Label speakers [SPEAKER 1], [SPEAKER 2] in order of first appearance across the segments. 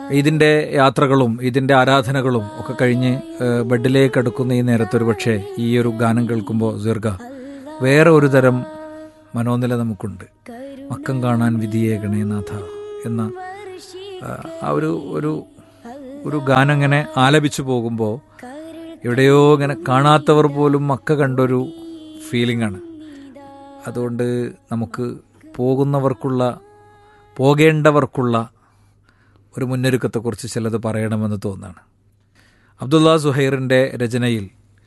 [SPEAKER 1] ഇതിൻ്റെ യാത്രകളും ഇതിൻ്റെ ആരാധനകളും ഒക്കെ കഴിഞ്ഞ് ഏഹ്, ബെഡിലേക്ക് അടുക്കുന്ന ഈ നേരത്ത് ഒരു പക്ഷേ ഈ ഒരു ഗാനം കേൾക്കുമ്പോൾ ദീർഘ വേറെ ഒരു തരം മനോനില നമുക്കുണ്ട് മക്കം കാണാൻ വിധിയേകണേ നാഥ എന്ന ആ, ആ ഒരു ഒരു ഒരു ഗാനം ഇങ്ങനെ ആലപിച്ചു പോകുമ്പോൾ എവിടെയോ ഇങ്ങനെ കാണാത്തവർ പോലും മക്ക കണ്ടൊരു ഫീലിംഗ് ആണ് അതുകൊണ്ട് നമുക്ക് പോകുന്നവർക്കുള്ള പോകേണ്ടവർക്കുള്ള ഒരു മുന്നൊരുക്കത്തെക്കുറിച്ച് ചിലത് പറയണമെന്ന് തോന്നുകയാണ് അബ്ദുള്ള സുഹൈറിൻ്റെ രചനയിൽ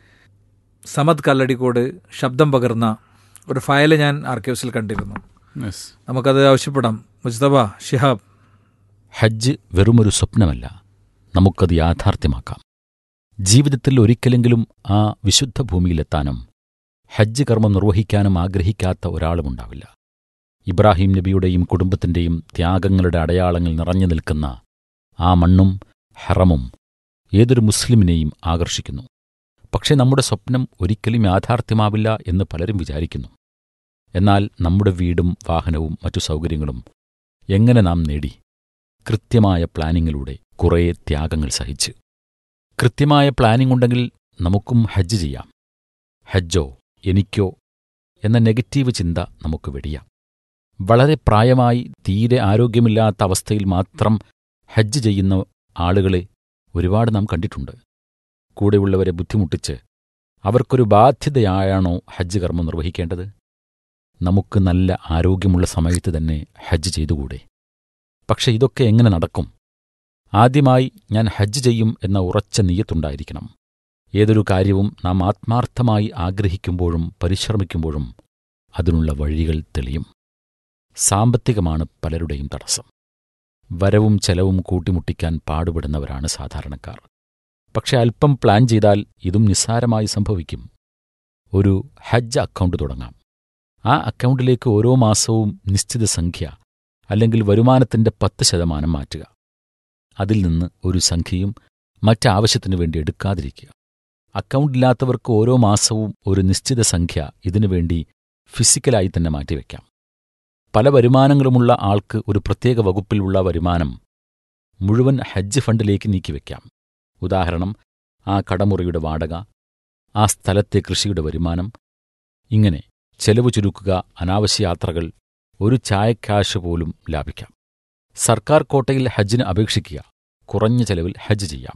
[SPEAKER 1] സമദ് കല്ലടിക്കോട് ശബ്ദം പകർന്ന ഒരു ഫയൽ ഞാൻ ആർക്കൈവ്സിൽ കണ്ടിരുന്നു
[SPEAKER 2] യെസ്
[SPEAKER 1] നമുക്കത് ആവശ്യപ്പെടാം മുസ്തഫ ഷിഹാബ്
[SPEAKER 3] ഹജ്ജ് വെറുമൊരു സ്വപ്നമല്ല നമുക്കത് യാഥാർത്ഥ്യമാക്കാം ജീവിതത്തിൽ ഒരിക്കലെങ്കിലും ആ വിശുദ്ധ ഭൂമിയിലെത്താനും ഹജ്ജ് കർമ്മം നിർവഹിക്കാനും ആഗ്രഹിക്കാത്ത ഒരാളുമുണ്ടാവില്ല ഇബ്രാഹിം നബിയുടെയും കുടുംബത്തിൻ്റെയും ത്യാഗങ്ങളുടെ അടയാളങ്ങൾ നിറഞ്ഞു നിൽക്കുന്ന ആ മണ്ണും ഹറമും ഏതൊരു മുസ്ലിമിനെയും ആകർഷിക്കുന്നു പക്ഷേ നമ്മുടെ സ്വപ്നം ഒരിക്കലും യാഥാർത്ഥ്യമാവില്ല എന്ന് പലരും വിചാരിക്കുന്നു എന്നാൽ നമ്മുടെ വീടും വാഹനവും മറ്റു സൗകര്യങ്ങളും എങ്ങനെ നാം നേടി കൃത്യമായ പ്ലാനിങ്ങിലൂടെ കുറേ ത്യാഗങ്ങൾ സഹിച്ച് കൃത്യമായ പ്ലാനിംഗ് ഉണ്ടെങ്കിൽ നമുക്കും ഹജ്ജ് ചെയ്യാം ഹജ്ജോ എനിക്കോ എന്ന നെഗറ്റീവ് ചിന്ത നമുക്ക് വെടിയാം വളരെ പ്രായമായി തീരെ ആരോഗ്യമില്ലാത്ത അവസ്ഥയിൽ മാത്രം ഹജ്ജ് ചെയ്യുന്ന ആളുകളെ ഒരുപാട് നാം കണ്ടിട്ടുണ്ട് കൂടെയുള്ളവരെ ബുദ്ധിമുട്ടിച്ച് അവർക്കൊരു ബാധ്യതയായാണോ ഹജ്ജ് കർമ്മം നിർവഹിക്കേണ്ടത് നമുക്ക് നല്ല ആരോഗ്യമുള്ള സമയത്ത് തന്നെ ഹജ്ജ് ചെയ്തുകൂടെ പക്ഷെ ഇതൊക്കെ എങ്ങനെ നടക്കും ആദ്യമായി ഞാൻ ഹജ്ജ് ചെയ്യും എന്ന ഉറച്ച നീയത്തുണ്ടായിരിക്കണം ഏതൊരു കാര്യവും നാം ആത്മാർത്ഥമായി ആഗ്രഹിക്കുമ്പോഴും പരിശ്രമിക്കുമ്പോഴും അതിനുള്ള വഴികൾ തെളിയും സാമ്പത്തികമാണ് പലരുടെയും തടസ്സം വരവും ചെലവും കൂട്ടിമുട്ടിക്കാൻ പാടുപെടുന്നവരാണ് സാധാരണക്കാർ പക്ഷെ അല്പം പ്ലാൻ ചെയ്താൽ ഇതും നിസ്സാരമായി സംഭവിക്കും ഒരു ഹജ്ജ് അക്കൗണ്ട് തുടങ്ങാം ആ അക്കൗണ്ടിലേക്ക് ഓരോ മാസവും നിശ്ചിത സംഖ്യ അല്ലെങ്കിൽ വരുമാനത്തിന്റെ പത്ത് ശതമാനം മാറ്റുക അതിൽ നിന്ന് ഒരു സംഖ്യയും മറ്റാവശ്യത്തിനു വേണ്ടി എടുക്കാതിരിക്കുക അക്കൗണ്ടില്ലാത്തവർക്ക് ഓരോ മാസവും ഒരു നിശ്ചിത സംഖ്യ ഇതിനുവേണ്ടി ഫിസിക്കലായി തന്നെ മാറ്റിവെക്കാം പല വരുമാനങ്ങളുമുള്ള ആൾക്ക് ഒരു പ്രത്യേക വകുപ്പിലുള്ള വരുമാനം മുഴുവൻ ഹജ്ജ് ഫണ്ടിലേക്ക് നീക്കിവെക്കാം ഉദാഹരണം ആ കടമുറിയുടെ വാടക ആ സ്ഥലത്തെ കൃഷിയുടെ വരുമാനം ഇങ്ങനെ ചെലവ് ചുരുക്കുക അനാവശ്യ യാത്രകൾ ഒരു ചായക്കാശ് പോലും ലാഭിക്കാം സർക്കാർ കോട്ടയിൽ ഹജ്ജിന് അപേക്ഷിക്കുക കുറഞ്ഞ ചെലവിൽ ഹജ്ജ് ചെയ്യാം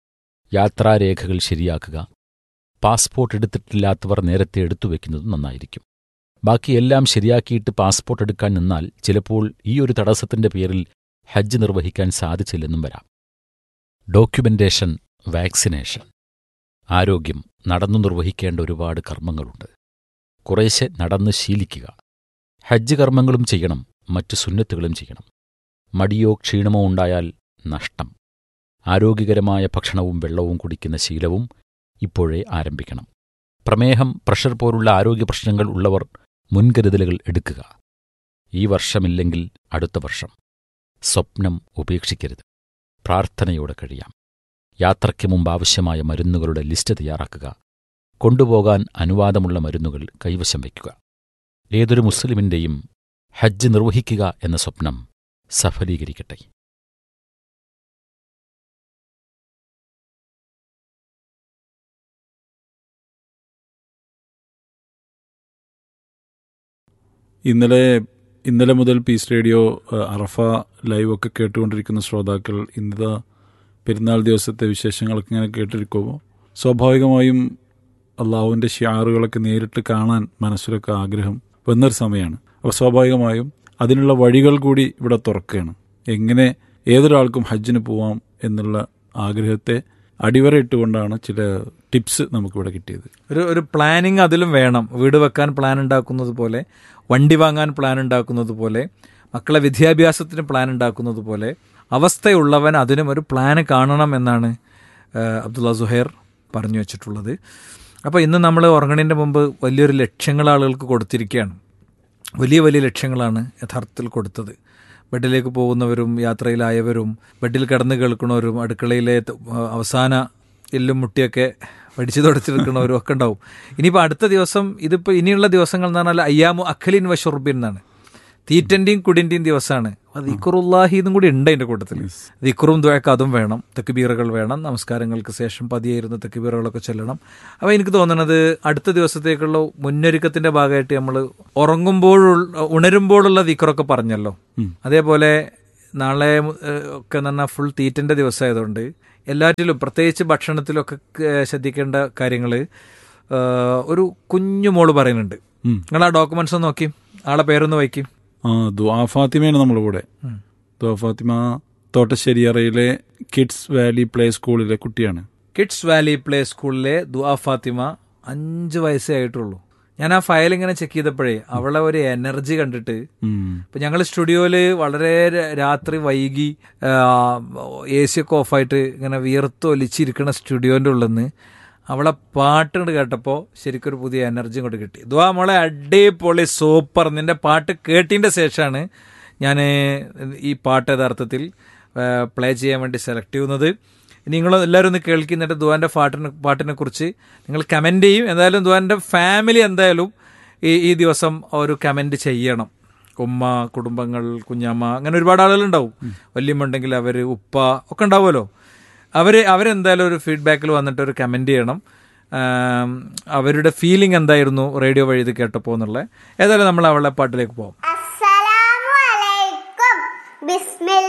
[SPEAKER 3] യാത്രാരേഖകൾ ശരിയാക്കുക പാസ്പോർട്ട് എടുത്തിട്ടില്ലാത്തവർ നേരത്തെ എടുത്തുവെക്കുന്നത് നന്നായിരിക്കും ബാക്കി എല്ലാം ശരിയാക്കിയിട്ട് പാസ്പോർട്ട് എടുക്കാൻ നിന്നാൽ ചിലപ്പോൾ ഈ ഒരു തടസ്സത്തിന്റെ പേരിൽ ഹജ്ജ് നിർവഹിക്കാൻ സാധിച്ചില്ലെന്നും വരാം ഡോക്യുമെന്റേഷൻ വാക്സിനേഷൻ ആരോഗ്യം നടന്നു നിർവഹിക്കേണ്ട ഒരുപാട് കർമ്മങ്ങളുണ്ട് കുറേശ്ശെ നടന്ന് ശീലിക്കുക ഹജ്ജ് കർമ്മങ്ങളും ചെയ്യണം മറ്റു സുന്നത്തുകളും ചെയ്യണം മടിയോ ക്ഷീണമോ ഉണ്ടായാൽ നഷ്ടം ആരോഗ്യകരമായ ഭക്ഷണവും വെള്ളവും കുടിക്കുന്ന ശീലവും ഇപ്പോഴേ ആരംഭിക്കണം പ്രമേഹം പ്രഷർ പോലുള്ള ആരോഗ്യ പ്രശ്നങ്ങൾ ഉള്ളവർ മുൻകരുതലുകൾ എടുക്കുക ഈ വർഷമില്ലെങ്കിൽ അടുത്ത വർഷം സ്വപ്നം ഉപേക്ഷിക്കരുത് പ്രാർത്ഥനയോടെ കഴിയാം യാത്രയ്ക്ക് മുമ്പ് ആവശ്യമായ മരുന്നുകളുടെ ലിസ്റ്റ് തയ്യാറാക്കുക കൊണ്ടുപോകാൻ അനുവാദമുള്ള മരുന്നുകൾ കൈവശം വയ്ക്കുക ഏതൊരു മുസ്ലിമിന്റെയും ഹജ്ജ് നിർവഹിക്കുക എന്ന സ്വപ്നം സഫലീകരിക്കട്ടെ
[SPEAKER 2] ഇന്നലെ ഇന്നലെ മുതൽ പീസ് റേഡിയോ ഏഹ്, അറഫ ലൈവ് ഒക്കെ കേട്ടുകൊണ്ടിരിക്കുന്ന ശ്രോതാക്കൾ ഇന്നത്തെ പെരുന്നാൾ ദിവസത്തെ വിശേഷങ്ങളൊക്കെ ഇങ്ങനെ കേട്ടിരിക്കുമ്പോൾ സ്വാഭാവികമായും അള്ളാഹുവിൻ്റെ ഷിയാറുകളൊക്കെ നേരിട്ട് കാണാൻ മനസ്സിലൊക്കെ ആഗ്രഹം വന്നൊരു സമയമാണ് അപ്പോൾ സ്വാഭാവികമായും അതിനുള്ള വഴികൾ കൂടി ഇവിടെ തുറക്കുകയാണ് എങ്ങനെ ഏതൊരാൾക്കും ഹജ്ജിന് പോവാം എന്നുള്ള ആഗ്രഹത്തെ അടിവരയിട്ടുകൊണ്ടാണ് ചില ടിപ്സ് നമുക്കിവിടെ കിട്ടിയത്
[SPEAKER 1] ഒരു ഒരു പ്ലാനിങ് അതിലും വേണം വീട് വെക്കാൻ പ്ലാൻ ഉണ്ടാക്കുന്നത് പോലെ വണ്ടി വാങ്ങാൻ പ്ലാൻ ഉണ്ടാക്കുന്നത് പോലെ മക്കളെ വിദ്യാഭ്യാസത്തിന് പ്ലാൻ ഉണ്ടാക്കുന്നത് പോലെ അവസ്ഥയുള്ളവൻ അതിനും ഒരു പ്ലാന് കാണണം എന്നാണ് ഏഹ്, അബ്ദുള്ള സുഹൈർ പറഞ്ഞു വെച്ചിട്ടുള്ളത് അപ്പോൾ ഇന്ന് നമ്മൾ ഉറങ്ങണതിൻ്റെ മുമ്പ് വലിയൊരു ലക്ഷ്യങ്ങൾ ആളുകൾക്ക് കൊടുത്തിരിക്കുകയാണ് വലിയ വലിയ ലക്ഷ്യങ്ങളാണ് യഥാർത്ഥത്തിൽ കൊടുത്തത് ബെഡിലേക്ക് പോകുന്നവരും യാത്രയിലായവരും ബെഡിൽ കിടന്ന് കേൾക്കുന്നവരും അടുക്കളയിലെ ത- അവസാന എല്ലും മുട്ടിയൊക്കെ പഠിച്ചു തുടച്ചെടുക്കുന്നവരും ഒക്കെ ഉണ്ടാവും ഇനിയിപ്പോൾ അടുത്ത ദിവസം ഇതിപ്പോൾ ഇനിയുള്ള ദിവസങ്ങൾ എന്ന് പറഞ്ഞാൽ അയ്യാമു അഖലിൻ വഷുർബിൻ എന്നാണ് തീറ്റൻ്റെയും കുടിൻ്റെയും ദിവസമാണ് അത് ദിക്റുല്ലാഹി എന്നും കൂടി ഉണ്ട് അതിന്റെ കൂട്ടത്തിൽ ദിക്റും ദ്വഴക്ക് അതും വേണം തെക്കുബീറുകൾ വേണം നമസ്കാരങ്ങൾക്ക് ശേഷം പതിയായിരുന്ന തെക്കുബീറുകളൊക്കെ ചെല്ലണം അപ്പോൾ എനിക്ക് തോന്നുന്നത് അടുത്ത ദിവസത്തേക്കുള്ള മുന്നൊരുക്കത്തിന്റെ ഭാഗമായിട്ട് നമ്മൾ ഉറങ്ങുമ്പോഴുള്ള ഉണരുമ്പോഴുള്ള ദിക്റൊക്കെ പറഞ്ഞല്ലോ അതേപോലെ നാളെ ഏഹ്, ഒക്കെ എന്ന് പറഞ്ഞാൽ ഫുൾ തീറ്റന്റെ ദിവസമായതുകൊണ്ട് എല്ലാറ്റിലും പ്രത്യേകിച്ച് ഭക്ഷണത്തിലൊക്കെ ഏഹ്, ശ്രദ്ധിക്കേണ്ട കാര്യങ്ങൾ ഒരു കുഞ്ഞു മോള് പറയുന്നുണ്ട്
[SPEAKER 2] ഉം.
[SPEAKER 1] നിങ്ങൾ ആ ഡോക്യുമെന്റ്സ് ഒന്ന് നോക്കി ആളെ പേരൊന്ന് വായിക്കും
[SPEAKER 2] ആ ദുആ ഫാത്തിമയാണ് നമ്മുടെ കൂടെ ദുആ ഫാത്തിമ തോട്ടശ്ശേരിയറയിലെ കിഡ്സ് വാലി പ്ലേ സ്കൂളിലെ കുട്ടിയാണ്
[SPEAKER 1] കിഡ്സ് വാലി പ്ലേ സ്കൂളിലെ ദുആ ഫാത്തിമ അഞ്ച് വയസ്സേ ആയിട്ടുള്ളൂ ഞാൻ ആ ഫയൽ ഇങ്ങനെ ചെക്ക് ചെയ്തപ്പോഴേ അവളെ ഒരു എനർജി കണ്ടിട്ട്
[SPEAKER 2] ഉം.
[SPEAKER 1] ഇപ്പൊ ഞങ്ങൾ സ്റ്റുഡിയോയില് വളരെ ര- രാത്രി വൈകി എ സി ഒക്കെ ഓഫായിട്ട് ഇങ്ങനെ വിയർത്ത് ഒലിച്ചിരിക്കുന്ന സ്റ്റുഡിയോന്റെ ഉള്ളിൽ നിന്ന് അവളെ പാട്ട് ഇങ്ങോട്ട് കേട്ടപ്പോൾ ശരിക്കും ഒരു പുതിയ എനർജി ഇങ്ങോട്ട് കിട്ടി ഇതുവാ മോളെ അടിപൊളി സൂപ്പർ നിന്റെ പാട്ട് കേട്ടിന്റെ ശേഷമാണ് ഞാൻ ഈ പാട്ട് യഥാർത്ഥത്തിൽ പ്ലേ ചെയ്യാൻ വേണ്ടി സെലക്ട് ചെയ്യുന്നത് നിങ്ങൾ എല്ലാവരും ഒന്ന് കേൾക്കുന്നിട്ട് ദുവാന്റെ പാട്ടിനെ പാട്ടിനെ കുറിച്ച് നിങ്ങൾ കമന്റ് ചെയ്യും എന്തായാലും ദുവാന്റെ ഫാമിലി എന്തായാലും ഈ ഈ ദിവസം ഒരു കമന്റ് ചെയ്യണം ഉമ്മ കുടുംബങ്ങൾ കുഞ്ഞമ്മ അങ്ങനെ ഒരുപാട് ആളുകളുണ്ടാവും വല്യമ്മ ഉണ്ടെങ്കിൽ അവർ ഉപ്പ ഒക്കെ ഉണ്ടാവുമല്ലോ അവർ അവരെന്തായാലും ഒരു ഫീഡ്ബാക്കിൽ വന്നിട്ട് ഒരു കമന്റ് ചെയ്യണം ആം, അവരുടെ ഫീലിംഗ് എന്തായിരുന്നു റേഡിയോ വഴി ഇത് കേട്ടപ്പോൾ എന്നുള്ളത് ഏതായാലും നമ്മൾ അവളെ പാട്ടിലേക്ക് പോകാം
[SPEAKER 4] അസ്സലാമു അലൈക്കും ബിസ്മില്ലാ